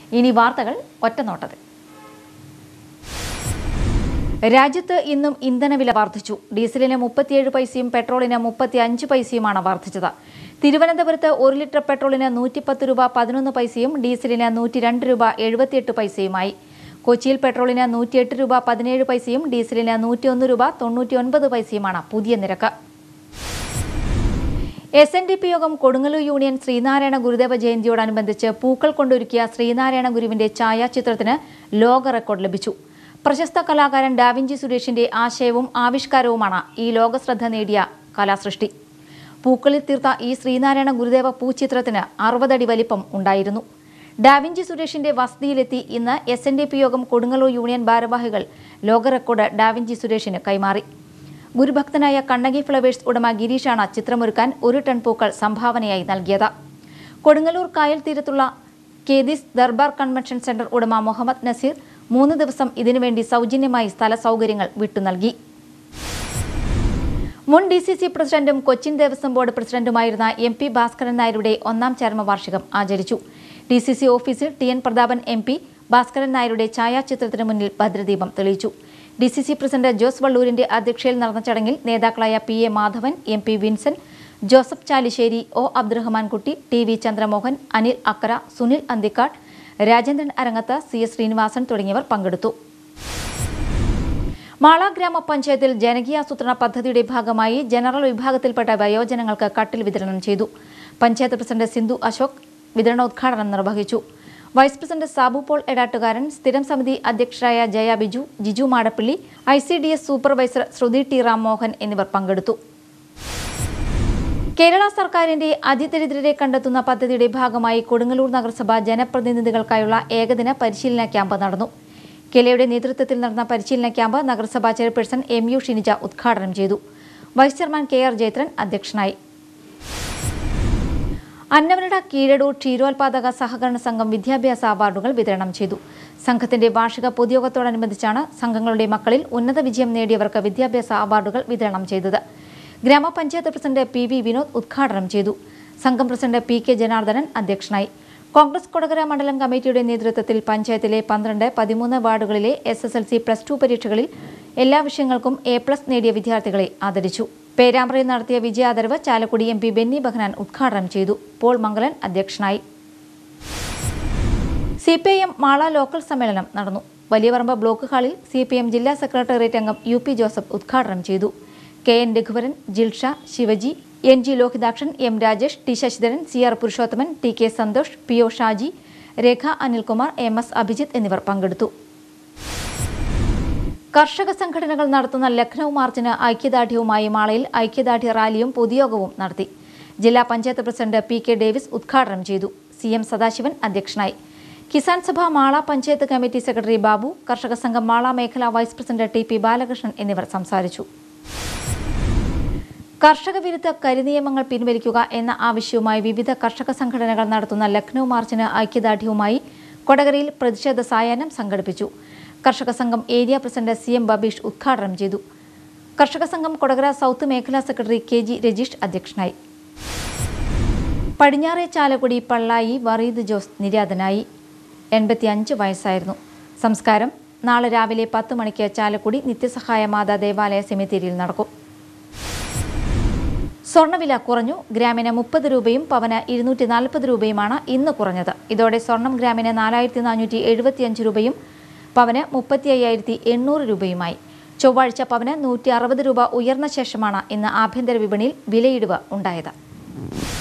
ഇനി വാർത്തകൾ ഒറ്റനോട്ടത്തിൽ രാജ്യത്ത് ഇന്നും ഇന്ധനവില വർദ്ധിച്ചു ഡീസലിന് മുപ്പത്തിയേഴ് പൈസയും പെട്രോളിന് മുപ്പത്തി അഞ്ച് പൈസയുമാണ് വർദ്ധിച്ചത് തിരുവനന്തപുരത്ത് ഒരു ലിറ്റർ പെട്രോളിന് നൂറ്റിപ്പത്ത് രൂപ പതിനൊന്ന് പൈസയും ഡീസലിന് നൂറ്റി രണ്ട് രൂപ എഴുപത്തിയെട്ട് പൈസയുമായി കൊച്ചിയിൽ പെട്രോളിന് നൂറ്റിയെട്ട് രൂപ പതിനേഴ് പൈസയും ഡീസലിന് നൂറ്റിയൊന്ന് രൂപ തൊണ്ണൂറ്റിയൊൻപത് പൈസയുമാണ് പുതിയ നിരക്ക് എസ് എൻ ഡി പി യോഗം കൊടുങ്ങല്ലൂർ യൂണിയൻ ശ്രീനാരായണ ഗുരുദേവ ജയന്തിയോടനുബന്ധിച്ച് പൂക്കൾ കൊണ്ടൊരുക്കിയ ശ്രീനാരായണ ഗുരുവിന്റെ ഛായാചിത്രത്തിന് ലോക റെക്കോർഡ് ലഭിച്ചു പ്രശസ്ത കലാകാരൻ ഡാവിഞ്ചി സുരേഷിന്റെ ആശയവും ആവിഷ്കാരവുമാണ് ഈ ലോകശ്രദ്ധ നേടിയ കലാസൃഷ്ടി പൂക്കളിൽ തീർത്ത ഈ ശ്രീനാരായണ ഗുരുദേവ പൂച്ചിത്രത്തിന് അറുപതടി വലിപ്പം ഉണ്ടായിരുന്നു ഡാവിഞ്ചി സുരേഷിന്റെ വസതിയിലെത്തി ഇന്ന് എസ് എൻ ഡി പി യോഗം കൊടുങ്ങല്ലൂർ യൂണിയൻ ഭാരവാഹികൾ ലോക റെക്കോർഡ് ഡാവിഞ്ചി സുരേഷിന് കൈമാറി ഗുരുഭക്തനായ കണ്ണകി ഫ്ലവേഴ്സ് ഉടമ ഗിരീഷാണ് ചിത്രമൊരുക്കാൻ ഒരു ടൺ പൂക്കൾ സംഭാവനയായി നൽകിയത് കൊടുങ്ങല്ലൂർ കായൽ തീരത്തുള്ള കേദിസ് ദർബാർ കൺവെൻഷൻ സെന്റർ ഉടമ മുഹമ്മദ് നസീർ മൂന്ന് ദിവസം ഇതിനുവേണ്ടി സൗജന്യമായി സ്ഥല സൗകര്യങ്ങൾ വിട്ടു നൽകി മുൻ ഡി സി സി പ്രസിഡന്റും കൊച്ചിൻ ദേവസ്വം ബോർഡ് പ്രസിഡന്റുമായിരുന്ന എം പി ഭാസ്കരൻ നായരുടെ ഒന്നാം ചരമവാർഷികം ആചരിച്ചു ഡി സി സി ഓഫീസിൽ T N Prathapan M P Bhaskaran Nair ഛായാചിത്രത്തിന് മുന്നിൽ ഭദ്രദീപം തെളിയിച്ചു D C C president Jose വള്ളൂരിന്റെ അധ്യക്ഷതയിൽ നടന്ന ചടങ്ങിൽ നേതാക്കളായ P A Madhavan M P Vincent Joseph Chalissery O Abdurahman Kutty T V Chandramohan Anil Akkara Sunil Anthikad Rajendran Arangath C S Sreenivasan തുടങ്ങിയവർ പങ്കെടുത്തു മാള ഗ്രാമപഞ്ചായത്തിൽ ജനകീയാസൂത്രണ പദ്ധതിയുടെ ഭാഗമായി ജനറൽ വിഭാഗത്തിൽപ്പെട്ട വയോജനങ്ങൾക്ക് കട്ടിൽ വിതരണം ചെയ്തു പഞ്ചായത്ത് പ്രസിഡന്റ് സിന്ധു അശോക് വിതരണോദ്ഘാടനം നിർവഹിച്ചു vice president Sabu Paul Edattukaran സ്ഥിരം സമിതി അധ്യക്ഷരായ Jaya Biju Jiju Madappally I C D S supervisor Sruthi T Ram Mohan എന്നിവർ പങ്കെടുത്തു കേരള സർക്കാരിന്റെ അതിദരിദ്രരെ കണ്ടെത്തുന്ന പദ്ധതിയുടെ ഭാഗമായി കൊടുങ്ങല്ലൂർ നഗരസഭ ജനപ്രതിനിധികൾക്കായുള്ള ഏകദിന പരിശീലന ക്യാമ്പ് നടന്നു കെലയുടെ നേതൃത്വത്തിൽ നടന്ന പരിശീലന ക്യാമ്പ് നഗരസഭാ ചെയർപേഴ്സൺ എം യു ഷിനിജ ഉദ്ഘാടനം ചെയ്തു vice chairman K R Jayathran അധ്യക്ഷനായി അന്നവനട കീഴടൂർ ക്ഷീരോത്പാദക സഹകരണ സംഘം വിദ്യാഭ്യാസ അവാർഡുകൾ വിതരണം ചെയ്തു സംഘത്തിന്റെ വാർഷിക പൊതുയോഗത്തോടനുബന്ധിച്ചാണ് സംഘങ്ങളുടെ മക്കളിൽ ഉന്നത വിജയം നേടിയവർക്ക് വിദ്യാഭ്യാസ അവാർഡുകൾ വിതരണം ചെയ്തത് ഗ്രാമപഞ്ചായത്ത് പ്രസിഡന്റ് പി വി വിനോദ് ഉദ്ഘാടനം ചെയ്തു സംഘം പ്രസിഡന്റ് പി കെ ജനാർദ്ദനൻ അധ്യക്ഷനായി കോൺഗ്രസ് കൊടകര മണ്ഡലം കമ്മിറ്റിയുടെ നേതൃത്വത്തിൽ പഞ്ചായത്തിലെ പന്ത്രണ്ട് പതിമൂന്ന് വാർഡുകളിലെ S S L C plus two പരീക്ഷകളിൽ എല്ലാ വിഷയങ്ങൾക്കും എ പ്ലസ് നേടിയ വിദ്യാർത്ഥികളെ ആദരിച്ചു പേരാമ്പ്രയിൽ നടത്തിയ വിജയാദരവ് Chalakudy M P Benny Behanan ഉദ്ഘാടനം ചെയ്തു പോൾ മംഗലൻ അധ്യക്ഷനായി C P I M Mala local സമ്മേളനം നടന്നു വലിയപറമ്പ് ബ്ലോക്ക് ഹാളിൽ സി പി എം ജില്ലാ സെക്രട്ടേറിയറ്റ് അംഗം യു പി ജോസഫ് ഉദ്ഘാടനം ചെയ്തു K N Raghuvaran Jilsha Shivaji N G Lohithakshan M Rajesh T Sasidharan C R Purushothaman T K Santhosh P O Shaji Rekha Anilkumar M S Abhijith എന്നിവർ പങ്കെടുത്തു കർഷക സംഘടനകൾ നടത്തുന്ന ലഖ്നൌ മാർച്ചിന് ഐക്യദാർഢ്യവുമായി മാളയിൽ ഐക്യദാർഢ്യ റാലിയും പൊതുയോഗവും നടത്തി ജില്ലാ panchayat president P K Davis ഉദ്ഘാടനം ചെയ്തു സി എം സദാശിവൻ അധ്യക്ഷനായി കിസാൻ സഭ മാള പഞ്ചായത്ത് കമ്മിറ്റി സെക്രട്ടറി ബാബു കർഷക സംഘം മാള മേഖലാ vice president T P Balakrishnan എന്നിവർ സംസാരിച്ചു കർഷക വിരുദ്ധ കരിനിയമങ്ങൾ പിൻവലിക്കുക എന്ന ആവശ്യവുമായി വിവിധ കർഷക സംഘടനകൾ നടത്തുന്ന ലക്നൌ മാർച്ചിന് ഐക്യദാർഢ്യവുമായി കൊടകരയിൽ പ്രതിഷേധ സായാഹ്നം സംഘടിപ്പിച്ചു കർഷക സംഘം area president C M Babeesh ഉദ്ഘാടനം ചെയ്തു കർഷക സംഘം കൊടകര സൗത്ത് മേഖലാ സെക്രട്ടറി കെ ജി രജീഷ് അധ്യക്ഷനായി പടിഞ്ഞാറെ ചാലക്കുടി പള്ളായി വറീദ് ജോസ് നിര്യാതനായി എൺപത്തിയഞ്ച് വയസ്സായിരുന്നു സംസ്കാരം നാളെ രാവിലെ പത്ത് മണിക്ക് ചാലക്കുടി നിത്യസഹായ മാതാ ദേവാലയ സെമിത്തേരിയിൽ നടക്കും സ്വർണ്ണവില കുറഞ്ഞു ഗ്രാമിന് മുപ്പത് രൂപയും പവന് ഇരുന്നൂറ്റി നാൽപ്പത് രൂപയുമാണ് ഇന്ന് കുറഞ്ഞത് ഇതോടെ സ്വർണം ഗ്രാമിന് നാലായിരത്തി നാനൂറ്റി എഴുപത്തിയഞ്ച് രൂപയും പവന് മുപ്പത്തി അയ്യായിരത്തി എണ്ണൂറ് രൂപയുമായി ചൊവ്വാഴ്ച പവന് നൂറ്റി അറുപത് രൂപ ഉയർന്ന ശേഷമാണ് ഇന്ന് ആഭ്യന്തര വിപണിയിൽ വിലയിടിവ് ഉണ്ടായത്